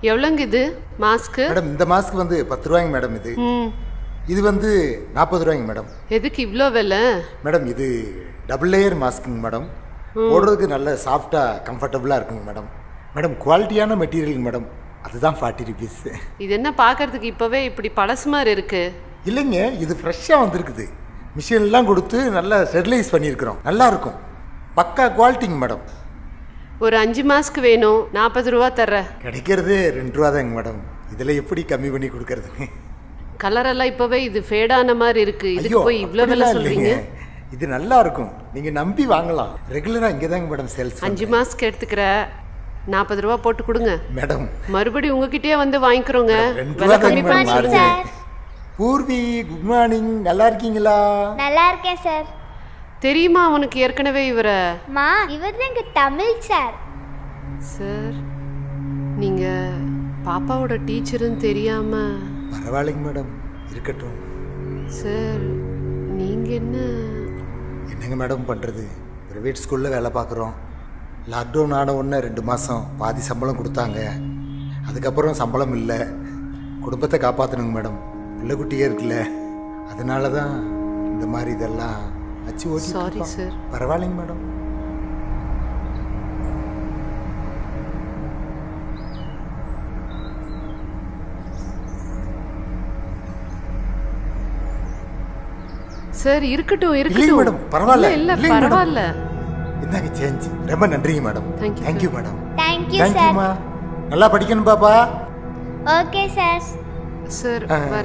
எவ்வளோங்க இது mask madam இந்த மாஸ்க் வந்து பத்து ரூபாய்ங்க மேடம் இது ம் இது வந்து நாற்பது ரூபாய்ங்க மேடம் எதுக்கு இவ்வளோ விலை மேடம் இது டபுள் லேயர் மாஸ்க்குங்க மேடம் போடுறதுக்கு நல்ல சாஃப்டாக கம்ஃபர்டபுளாக இருக்குங்க மேடம் மேடம் குவாலிட்டியான மெட்டீரியலுங்க மேடம் அதுதான் ஃபார்ட்டி ருபீஸ் இது என்ன பார்க்கறதுக்கு இப்போவே இப்படி பழசு மாதிரி இருக்கு இல்லைங்க இது ஃப்ரெஷ்ஷாக வந்திருக்குது மிஷின்லாம் கொடுத்து நல்லா ஸ்டெரிலைஸ் பண்ணியிருக்கிறோம் நல்லா இருக்கும் பக்கா குவாலிட்டிங்க மேடம் ஒரு அஞ்சு மாஸ்க் வேணும் நாற்பது ரூபா தர்றேன் கிடைக்கிறது ரெண்டு ரூபா தாங்க மேடம் இதில் எப்படி கம்மி பண்ணி கொடுக்கறதுங்க கலரெல்லாம் இப்போவே இது ஃபேடான மாதிரி இருக்கு இதுக்கு ஐயோ போய் இவ்வளோ விலை அப்படிலாம் சொல்றீங்க இல்லைங்க இது நல்லா இருக்கும் நீங்கள் நம்பி வாங்கலாம் ரெகுலராக இங்கே தாங்க மேடம் சேல்ஸ் அஞ்சு மாஸ்க் எடுத்துக்கிற நாற்பது ரூபா போட்டு கொடுங்க மேடம் மறுபடியும் உங்ககிட்டயே வந்து வாங்கிக்கிறோங்க ரெண்டு விலை ரூபா கம்மி தாங்க பண்ணி மேடம் சொல்லுங்க மாறுது பூர்வி குட் மார்னிங் நல்லா இருக்கீங்களா நல்லா இருக்கேன் சார் தெரியுமா அவனுக்கு ஏற்கனவே இவரை மா இவர் தான் எங்க தமிழ் சார் சார் நீங்க பாப்பாவோட டீச்சருன்னு தெரியாம பரவாயில்லைங்க மேடம் இருக்கட்டும் சார் நீங்க என்ன என்னங்க மேடம் பண்ணுறது ப்ரைவேட் ஸ்கூலில் வேலை பார்க்குறோம் லாக்டவுன் ஆன உடனே ரெண்டு மாதம் பாதி சம்பளம் கொடுத்தாங்க அதுக்கப்புறம் சம்பளம் இல்லை குடும்பத்தை காப்பாற்றணுங்க மேடம் பிள்ளை குட்டியே இருக்குல்ல அதனால தான் இந்த மாதிரி இதெல்லாம் வச்சு ஓட்டி சாரி சார் பரவாயில்லைங்க மேடம் சார் இருக்கட்டும் இல்லைங்க இருக்கட்டும் மேடம் பரவாயில்ல இல்ல இல்ல இல்லைங்க மேடம். பரவாயில்ல இந்தாங்க சேஞ்ச் ரொம்ப நன்றிங்க madam Thank you, thank you madam thank you sir தேங்க்யூம்மா நல்லா படிக்கணும் பாப்பா ஓகே சார் சார் ஆ. வர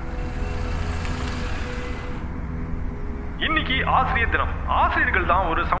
இன்னைக்கு ஆசிரியர் தினம் ஆசிரியர்கள் தான் ஒரு